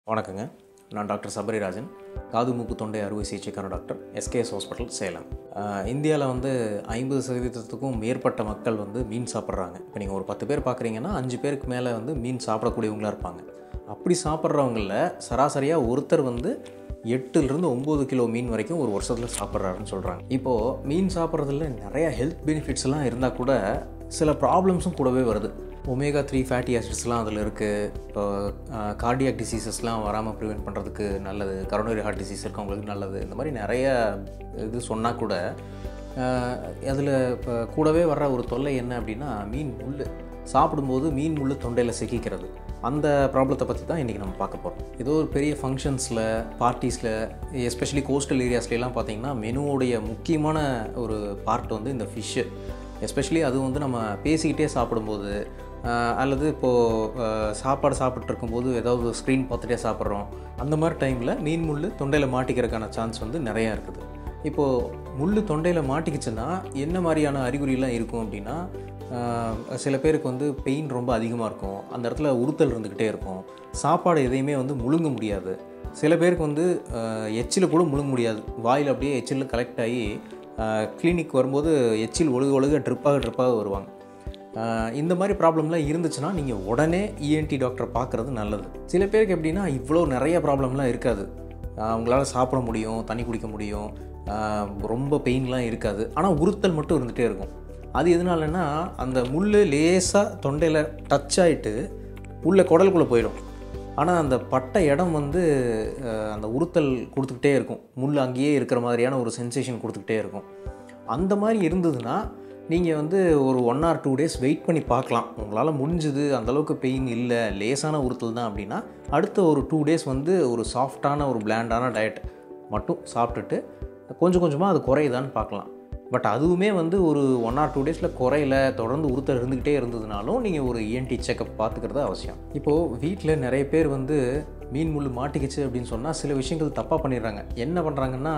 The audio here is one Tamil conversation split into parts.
வணக்கங்க நான் டாக்டர் சபரிராஜன் காது மூக்கு தொண்டை அறுவை சிகிச்சைக்கான டாக்டர் எஸ்கேஎஸ் ஹாஸ்பிட்டல் சேலம் இந்தியாவில் வந்து ஐம்பது சதவீதத்துக்கும் மேற்பட்ட மக்கள் வந்து மீன் சாப்பிட்றாங்க இப்போ நீங்கள் ஒரு பத்து பேர் பார்க்குறீங்கன்னா அஞ்சு பேருக்கு மேலே வந்து மீன் சாப்பிடக்கூடியவங்களா இருப்பாங்க அப்படி சாப்பிட்றவங்களில் சராசரியாக ஒருத்தர் வந்து எட்டுலேருந்து ஒம்பது கிலோ மீன் வரைக்கும் ஒரு வருஷத்தில் சாப்பிட்றாருன்னு சொல்கிறாங்க இப்போது மீன் சாப்பிட்றதுல நிறைய ஹெல்த் பெனிஃபிட்ஸ்லாம் இருந்தால் கூட சில ப்ராப்ளம்ஸும் கூடவே வருது ஒமேகா த்ரீ ஃபேட்டி ஆசிட்ஸ்லாம் அதில் இருக்குது இப்போ கார்டியாக் டிசீசஸ்லாம் வராமல் ப்ரிவெண்ட் பண்ணுறதுக்கு நல்லது கரோனரி ஹார்ட் டிசீஸ் இருக்கவங்களுக்கு நல்லது இந்த மாதிரி நிறைய இது சொன்னால் கூட அதில் இப்போ கூடவே வர்ற ஒரு தொல்லை என்ன அப்படின்னா மீன் முள் சாப்பிடும்போது மீன் முள் தொண்டையில் சிக்கிக்கிறது அந்த ப்ராப்ளத்தை பற்றி தான் இன்றைக்கி நம்ம பார்க்க போகிறோம் ஏதோ ஒரு பெரிய ஃபங்க்ஷன்ஸில் பார்ட்டிஸில் எஸ்பெஷலி கோஸ்டல் ஏரியாஸ்லாம் பார்த்தீங்கன்னா மெனுவோடைய முக்கியமான ஒரு பார்ட் வந்து இந்த ஃபிஷ்ஷு எஸ்பெஷலி அது வந்து நம்ம பேசிக்கிட்டே சாப்பிடும்போது ஆஹ், அல்லது இப்போது சாப்பாடு சாப்பிட்டு இருக்கும்போது ஏதாவது ஸ்க்ரீன் பார்த்துட்டே சாப்பிட்றோம் அந்த மாதிரி டைமில் மீன் முள் தொண்டையில் மாட்டிக்கிறதுக்கான சான்ஸ் வந்து நிறையா இருக்குது இப்போது முள் தொண்டையில் மாட்டிக்கிச்சுன்னா என்ன மாதிரியான அறிகுறிலாம் இருக்கும் அப்படின்னா ஆஹ், சில பேருக்கு வந்து பெயின் ரொம்ப அதிகமாக இருக்கும் அந்த இடத்துல உறுத்தல் இருந்துக்கிட்டே இருக்கும் சாப்பாடு எதையுமே வந்து முழுங்க முடியாது சில பேருக்கு வந்து எச்சில் கூட முழுங்க முடியாது வாயில் அப்படியே எச்சில் கலெக்ட் ஆகி கிளினிக் வரும்போது எச்சில் ஒழுக ஒழுக ட்ரிப்பாக ட்ரிப்பாக வருவாங்க ஆஹ் இந்த மாதிரி ப்ராப்ளம்லாம் இருந்துச்சுன்னா நீங்கள் உடனே இஎன்டி டாக்டரை பார்க்குறது நல்லது சில பேருக்கு எப்படின்னா இவ்வளோ நிறைய ப்ராப்ளம்லாம் இருக்காது ஆஹ் அவங்களால சாப்பிட முடியும் தண்ணி குடிக்க முடியும் ஆஹ் ரொம்ப பெயின்லாம் இருக்காது ஆனால் உறுத்தல் மட்டும் இருந்துகிட்டே இருக்கும் அது எதனாலன்னா அந்த முள் லேசாக தொண்டையில் டச் ஆகிட்டு உள்ள குடலுக்குள்ளே போயிடும் ஆனால் அந்த பட்ட இடம் வந்து அஹ், அந்த உறுத்தல் கொடுத்துக்கிட்டே இருக்கும் முள் அங்கேயே இருக்கிற மாதிரியான ஒரு சென்சேஷன் கொடுத்துக்கிட்டே இருக்கும் அந்த மாதிரி இருந்ததுன்னா நீங்கள் வந்து ஒரு one or two days wait பண்ணி பார்க்கலாம் உங்களால் முடிஞ்சுது அந்தளவுக்கு பெயின் இல்லை லேசான உறுத்தல் தான் அப்படின்னா அடுத்த ஒரு டூ டேஸ் வந்து ஒரு சாஃப்டான ஒரு பிளாண்டான டயட் மட்டும் சாப்பிட்டுட்டு கொஞ்சம் கொஞ்சமாக அது குறையுதான்னு பார்க்கலாம் பட் அதுவுமே வந்து ஒரு ஒன் ஆர் டூ டேஸில் குறையில தொடர்ந்து உறுத்தல் இருந்துக்கிட்டே இருந்ததுனாலும் நீங்கள் ஒரு இஎன்டி செக்கப் பார்த்துக்கிறது அவசியம் இப்போது வீட்டில் நிறைய பேர் வந்து மீன் முள் மாட்டிக்கிச்சு அப்படின்னு சொன்னால் சில விஷயங்கள் தப்பாக பண்ணிடுறாங்க என்ன பண்ணுறாங்கன்னா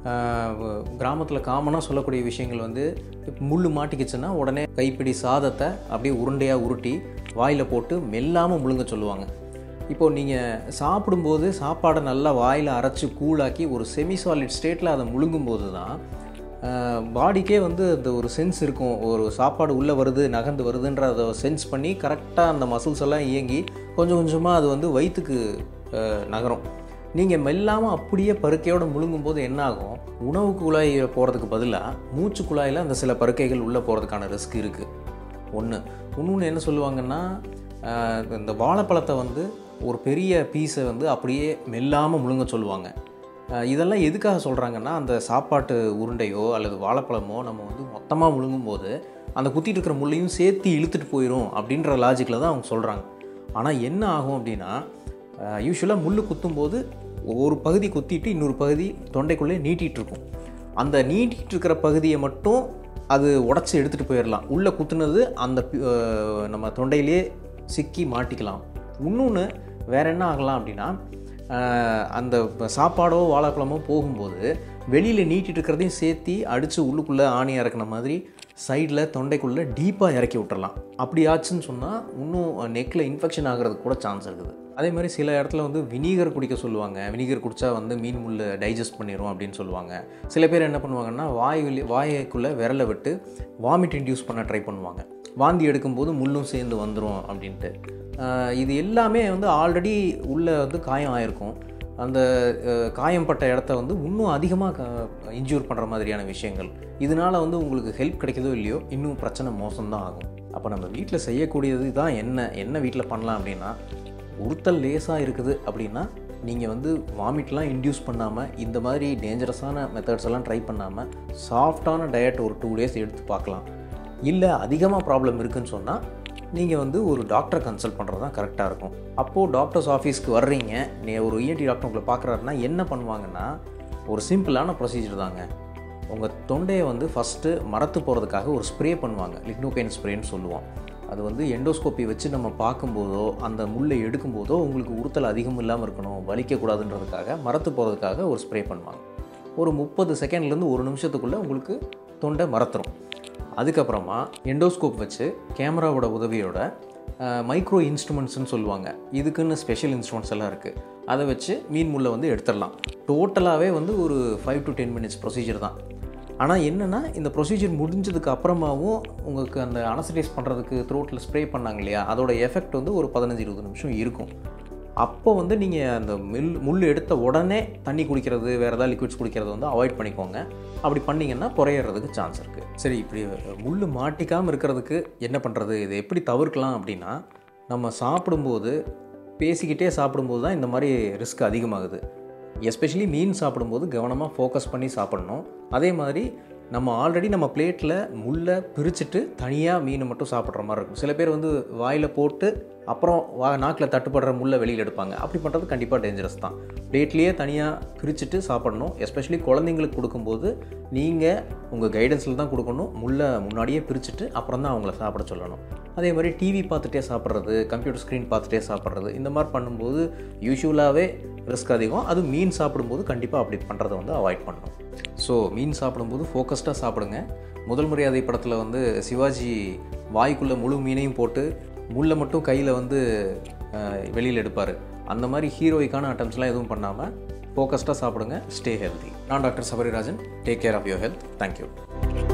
கிராமத்தில் காமனாக சொல்லக்கூடிய விஷயங்கள் வந்து இப்ப முள் மாட்டிக்கிச்சுன்னா உடனே கைப்பிடி சாதத்தை அப்படியே உருண்டையாக உருட்டி வாயில் போட்டு மெல்லாமல் முழுங்க சொல்லுவாங்க இப்போ நீங்கள் சாப்பிடும்போது சாப்பாடை நல்லா வாயில் அரைச்சி கூழாக்கி ஒரு செமி சாலிட் ஸ்டேட்டில் அதை முழுங்கும்போது தான் பாடிக்கே வந்து அந்த ஒரு சென்ஸ் இருக்கும் ஒரு சாப்பாடு உள்ளே வருது நகர்ந்து வருதுன்ற அதை சென்ஸ் பண்ணி கரெக்டாக அந்த மசில்ஸ் எல்லாம் இயங்கி கொஞ்சம் கொஞ்சமாக அது வந்து வயிற்றுக்கு நகரும் நீங்கள் மெல்லாமல் அப்படியே பருக்கையோடு முழுங்கும்போது என்ன ஆகும் உணவு குழாய் போகிறதுக்கு பதிலாக மூச்சு குழாயில் அந்த சில பருக்கைகள் உள்ளே போகிறதுக்கான ரிஸ்க் இருக்குது ஒன்று இன்னொன்று என்ன சொல்லுவாங்கன்னா ஆஹ் இந்த வாழைப்பழத்தை வந்து ஒரு பெரிய பீஸை வந்து அப்படியே மெல்லாமல் முழுங்க சொல்லுவாங்க ஆஹ் இதெல்லாம் எதுக்காக சொல்கிறாங்கன்னா அந்த சாப்பாட்டு உருண்டையோ அல்லது வாழைப்பழமோ நம்ம வந்து மொத்தமாக முழுங்கும்போது அந்த குத்திட்டு இருக்கிற முள்ளையும் சேர்த்து இழுத்துட்டு போயிடும் அப்படின்ற லாஜிக்கில் தான் அவங்க சொல்கிறாங்க ஆனால் என்ன ஆகும் அப்படின்னா யூஸ்வலாக முள் குத்தும்போது ஒரு பகுதி குத்திட்டு இன்னொரு பகுதி தொண்டைக்குள்ளே நீட்டிகிட்டு இருக்கும் அந்த நீட்டிகிட்டு இருக்கிற பகுதியை மட்டும் அது உடச்சி எடுத்துகிட்டு போயிடலாம் உள்ளே குத்துனது அந்த பி- அஹ் நம்ம தொண்டையிலே சிக்கி மாட்டிக்கலாம் இன்னொன்று வேற என்ன ஆகலாம் அப்படின்னா அஹ் அந்த சாப்பாடோ வாழைப்பழமோ போகும்போது வெளியில் நீட்டிட்டு இருக்கிறதையும் சேர்த்தி அடித்து உள்ளுக்குள்ளே ஆணி இறக்குன மாதிரி சைடில் தொண்டைக்குள்ளே டீப்பாக இறக்கி விட்டுறலாம் அப்படி ஆச்சுன்னு சொன்னால் இன்னும் நெக்கில் இன்ஃபெக்ஷன் ஆகிறதுக்கு கூட சான்ஸ் இருக்குது அதே மாதிரி சில இடத்துல வந்து வினீகர் குடிக்க சொல்லுவாங்க வினீகர் குடித்தா வந்து மீன் முள் டைஜஸ்ட் பண்ணிடும் அப்படின்னு சொல்லுவாங்க சில பேர் என்ன பண்ணுவாங்கன்னா வாய் வாய்க்குள்ளே விரலை விட்டு வாமிட் இன்டியூஸ் பண்ண ட்ரை பண்ணுவாங்க வாந்தி எடுக்கும்போது முள்ளும் சேர்ந்து வந்துடும் அப்படின்ட்டு ஆஹ் இது எல்லாமே வந்து ஆல்ரெடி உள்ளே வந்து காயம் ஆயிருக்கும் அந்த அஹ், காயம் பட்ட இடத்த வந்து இன்னும் அதிகமாக இன்ஜூர் பண்ணுற மாதிரியான விஷயங்கள் இதனால் வந்து உங்களுக்கு ஹெல்ப் கிடைக்குதோ இல்லையோ இன்னும் பிரச்சனை மோசம்தான் ஆகும் அப்போ நம்ம வீட்டில் செய்யக்கூடியது தான் என்ன என்ன வீட்டில் பண்ணலாம் அப்படின்னா உறுத்தல் லேசாக இருக்குது அப்படின்னா நீங்கள் வந்து வாமிட்லாம் இன்டியூஸ் பண்ணாமல் இந்த மாதிரி டேஞ்சரஸான மெத்தட்ஸ் எல்லாம் ட்ரை பண்ணாமல் சாஃப்டான டயட் ஒரு டூ டேஸ் எடுத்து பார்க்கலாம் இல்லை அதிகமாக ப்ராப்ளம் இருக்குன்னு சொன்னால் நீங்கள் வந்து ஒரு டாக்டரை கன்சல்ட் பண்ணுறது தான் கரெக்டாக இருக்கும் அப்போது டாக்டர்ஸ் ஆஃபீஸ்க்கு வர்றீங்க நீ ஒரு இஎன்டி டாக்டர் உங்களை பார்க்குறாருன்னா என்ன பண்ணுவாங்கன்னா ஒரு சிம்பிளான ப்ரொசீஜர் தாங்க உங்கள் தொண்டையை வந்து ஃபஸ்ட்டு மரத்து போகிறதுக்காக ஒரு ஸ்ப்ரே பண்ணுவாங்க லிக்னோகைன் ஸ்ப்ரேன்னு சொல்லுவோம் அது வந்து எண்டோஸ்கோப்பி வச்சு நம்ம பார்க்கும்போதோ அந்த முள்ளை எடுக்கும்போதோ உங்களுக்கு உறுத்தல் அதிகம் இல்லாமல் இருக்கணும் வலிக்கக்கூடாதுன்றதுக்காக மரத்து போகிறதுக்காக ஒரு ஸ்ப்ரே பண்ணுவாங்க ஒரு முப்பது செகண்ட்லேருந்து ஒரு நிமிஷத்துக்குள்ளே உங்களுக்கு தொண்டை மரத்துரும் அதுக்கப்புறமா எண்டோஸ்கோப் வச்சு கேமராவோட உதவியோட மைக்ரோ இன்ஸ்ட்ருமெண்ட்ஸ்னு சொல்லுவாங்க இதுக்குன்னு ஸ்பெஷல் இன்ஸ்ட்ருமெண்ட்ஸ் எல்லாம் இருக்குது அதை வச்சு மீன் முள்ளை வந்து எடுத்துடலாம் டோட்டலாகவே வந்து ஒரு five to ten minutes procedure தான் ஆனால் என்னென்னா இந்த ப்ரொசீஜர் முடிஞ்சதுக்கு அப்புறமாவும் உங்களுக்கு அந்த அனசடைஸ் பண்ணுறதுக்கு த்ரோட்டில் ஸ்ப்ரே பண்ணாங்க இல்லையா அதோட எஃபெக்ட் வந்து ஒரு பதினஞ்சு இருபது நிமிஷம் இருக்கும் அப்போ வந்து நீங்கள் அந்த மில் முள் எடுத்த உடனே தண்ணி குடிக்கிறது வேறு ஏதாவது லிக்விட்ஸ் குடிக்கிறது வந்து அவாய்ட் பண்ணிக்கோங்க அப்படி பண்ணிங்கன்னா குறையிறதுக்கு சான்ஸ் இருக்குது சரி இப்படி முள் மாட்டிக்காமல் இருக்கிறதுக்கு என்ன பண்ணுறது இதை எப்படி தவிர்க்கலாம் அப்படின்னா நம்ம சாப்பிடும்போது பேசிக்கிட்டே சாப்பிடும்போது தான் இந்த மாதிரி ரிஸ்க் அதிகமாகுது எஸ்பெஷலி மீன் சாப்பிடும்போது கவனமாக ஃபோக்கஸ் பண்ணி சாப்பிடணும் அதே மாதிரி நம்ம ஆல்ரெடி நம்ம பிளேட்டில் முள்ளை பிரிச்சுட்டு தனியாக மீனை மட்டும் சாப்பிட்ற மாதிரி இருக்கும் சில பேர் வந்து வாயில் போட்டு அப்புறம் வா நாக்கில் தட்டுப்படுற முள்ளை வெளியில் எடுப்பாங்க அப்படி பண்ணுறது கண்டிப்பாக டேஞ்சரஸ் தான் பிளேட்லேயே தனியாக பிரிச்சுட்டு சாப்பிடணும் எஸ்பெஷலி குழந்தைங்களுக்கு கொடுக்கும்போது நீங்கள் உங்கள் கைடன்ஸில் தான் கொடுக்கணும் முள்ளை முன்னாடியே பிரிச்சுட்டு அப்புறம் தான் அவங்கள சாப்பிட சொல்லணும் அதே மாதிரி டிவி பார்த்துட்டே சாப்பிட்றது கம்ப்யூட்டர் ஸ்க்ரீன் பார்த்துட்டே சாப்பிட்றது இந்த மாதிரி பண்ணும்போது யூஸ்வலாகவே ரிஸ்க் அதிகம் அது மீன் சாப்பிடும்போது கண்டிப்பாக அப்படி பண்ணுறதை வந்து அவாய்ட் பண்ணணும் ஸோ மீன் சாப்பிடும்போது ஃபோக்கஸ்டாக சாப்பிடுங்க முதல் மரியாதை படத்தில் வந்து சிவாஜி வாய்க்குள்ளே முழு மீனையும் போட்டு முள்ளை மட்டும் கையில் வந்து வெளியில் எடுப்பார் அந்த மாதிரி ஹீரோய்க்கான அட்டம்ஸ்லாம் எதுவும் பண்ணாமல் ஃபோக்கஸ்டாக சாப்பிடுங்க ஸ்டே ஹெல்தி நான் doctor Sabarirajan take care of your health thank you